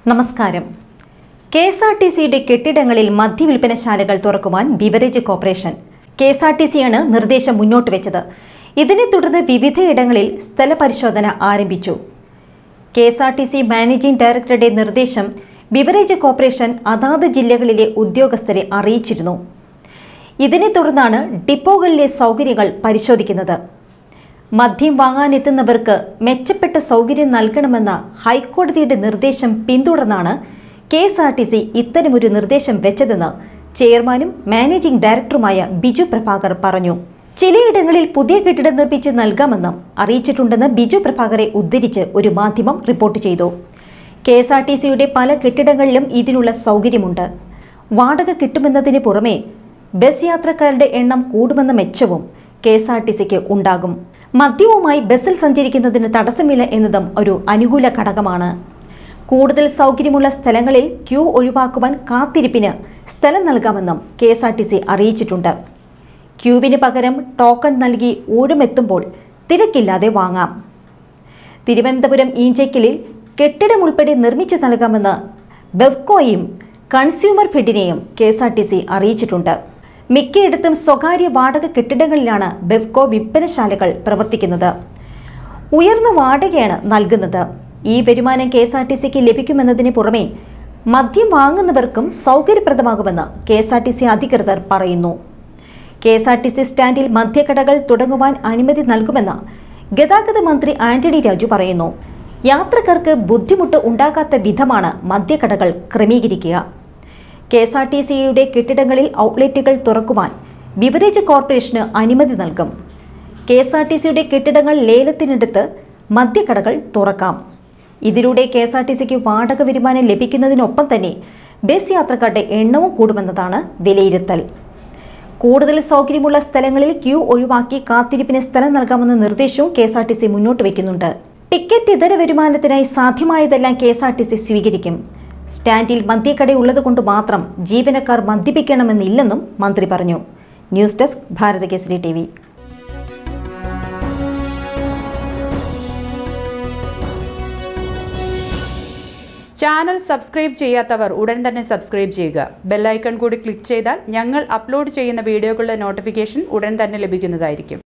നമസ്കാരം K S R T സിയുടെ കെട്ടിടങ്ങളിൽ മദ്യവിൽപ്പനശാലകൾ തുറക്കുവാൻ beverage corporation K S R T സിയാണ് നിർദ്ദേശം മുന്നോട്ട് വെച്ചത് ഇതിനെ തുടർന്ന് വിവിധയിടങ്ങളിൽ സ്ഥലപരിശോധന ആരംഭിച്ചു K S R T C managing ഡയറക്ടറുടെ നിർദ്ദേശം ബിവറേജ് കോർപ്പറേഷൻ അതാത് ജില്ലകളിലെ ഉദ്യോഗസ്ഥരെ അറിയിച്ചിരുന്നു ഇതിനെ തുടർന്നാണ് ഡിപ്പോകളിലെ സൗകര്യങ്ങൾ പരിശോധിക്കുന്നത് മദ്യം വാങ്ങാനെത്തുന്നവർക്ക് മെച്ചപ്പെട്ട സൗകര്യം നൽകണമെന്ന ഹൈക്കോടതിയുടെ നിർദ്ദേശം പിന്തുടർന്നാണ് K S R T C ഇത്തരമൊരു നിർദ്ദേശം വെച്ചതെന്ന് ചെയർമാനും മാനേജിംഗ് ഡയറക്ടറുമായ ബിജു പ്രഭാകർ പറഞ്ഞു ചിലയിടങ്ങളിൽ പുതിയ കെട്ടിടം നിർമ്മിച്ച് നൽകാമെന്നും അറിയിച്ചിട്ടുണ്ടെന്ന് ബിജു പ്രഭാകറെ ഉദ്ധരിച്ച് ഒരു മാധ്യമം റിപ്പോർട്ട് ചെയ്തു കെ എസ് ആർ ടി സിയുടെ പല കെട്ടിടങ്ങളിലും ഇതിനുള്ള സൗകര്യമുണ്ട് വാടക കിട്ടുമെന്നതിന് പുറമെ ബസ് യാത്രക്കാരുടെ എണ്ണം കൂടുമെന്ന മെച്ചവും കെ എസ് ആർ ടി സിക്ക് ഉണ്ടാകും മദ്യവുമായി ബസ്സിൽ സഞ്ചരിക്കുന്നതിന് തടസ്സമില്ല എന്നതും ഒരു അനുകൂല ഘടകമാണ് കൂടുതൽ സൗകര്യമുള്ള സ്ഥലങ്ങളിൽ ക്യൂ ഒഴിവാക്കുവാൻ കാത്തിരിപ്പിന് സ്ഥലം നൽകാമെന്നും K S R T C അറിയിച്ചിട്ടുണ്ട് ക്യൂവിന് പകരം ടോക്കൺ നൽകി ഊഴമെത്തുമ്പോൾ തിരക്കില്ലാതെ വാങ്ങാം തിരുവനന്തപുരം ഈഞ്ചയ്ക്കലിൽ കെട്ടിടം ഉൾപ്പെടെ നിർമ്മിച്ചു നൽകാമെന്ന് ബെവ്കോയും കൺസ്യൂമർ ഫെഡിനെയും K S R T C അറിയിച്ചിട്ടുണ്ട് മിക്കയിടത്തും സ്വകാര്യ വാടക കെട്ടിടങ്ങളിലാണ് ബെവ്കോ വിൽപ്പനശാലകൾ പ്രവർത്തിക്കുന്നത് ഉയർന്ന വാടകയാണ് നൽകുന്നത് ഈ വരുമാനം കെ എസ് ആർ ടി സിക്ക് ലഭിക്കുമെന്നതിന് പുറമെ മദ്യം വാങ്ങുന്നവർക്കും സൗകര്യപ്രദമാകുമെന്ന് K S R T C അധികൃതർ പറയുന്നു K S R T C സ്റ്റാൻഡിൽ മദ്യക്കടകൾ തുടങ്ങുവാൻ അനുമതി നൽകുമെന്ന് ഗതാഗത മന്ത്രി ആന്റണി രാജു പറയുന്നു യാത്രക്കാർക്ക് ബുദ്ധിമുട്ട് ഉണ്ടാകാത്ത വിധമാണ് മദ്യക്കടകൾ ക്രമീകരിക്കുക കെ എസ് ആർ ടി സിയുടെ കെട്ടിടങ്ങളിൽ ഔട്ട്ലെറ്റുകൾ തുറക്കുവാൻ ബിവറേജ് കോർപ്പറേഷന് അനുമതി നൽകും കെ എസ് ആർ ടി സിയുടെ കെട്ടിടങ്ങൾ ലേലത്തിനെടുത്ത് മദ്യക്കടകൾ തുറക്കാം ഇതിലൂടെ കെ എസ് ആർ ടി സിക്ക് വാടക വരുമാനം ലഭിക്കുന്നതിനൊപ്പം തന്നെ ബസ് യാത്രക്കാരുടെ എണ്ണവും കൂടുമെന്നതാണ് വിലയിരുത്തൽ കൂടുതൽ സൗകര്യമുള്ള സ്ഥലങ്ങളിൽ ക്യൂ ഒഴിവാക്കി കാത്തിരിപ്പിന് സ്ഥലം നൽകാമെന്ന നിർദ്ദേശവും K S R T C മുന്നോട്ട് വയ്ക്കുന്നുണ്ട് ടിക്കറ്റ് ഇതര വരുമാനത്തിനായി സാധ്യമായതെല്ലാം K S R T C സ്വീകരിക്കും സ്റ്റാൻഡിൽ മദ്യക്കട ഉള്ളതുകൊണ്ട് മാത്രം ജീവനക്കാർ മദ്യപിക്കണമെന്നില്ലെന്നും മന്ത്രി പറഞ്ഞു news desk Bharathakesari T V channel subscribe ചെയ്യാത്തവർ ഉടൻ തന്നെ സബ്സ്ക്രൈബ് ചെയ്യുക ബെല്ലൈക്കൺ കൂടി ക്ലിക്ക് ചെയ്താൽ ഞങ്ങൾ അപ്ലോഡ് ചെയ്യുന്ന വീഡിയോകളുടെ നോട്ടിഫിക്കേഷൻ ഉടൻ തന്നെ ലഭിക്കുന്നതായിരിക്കും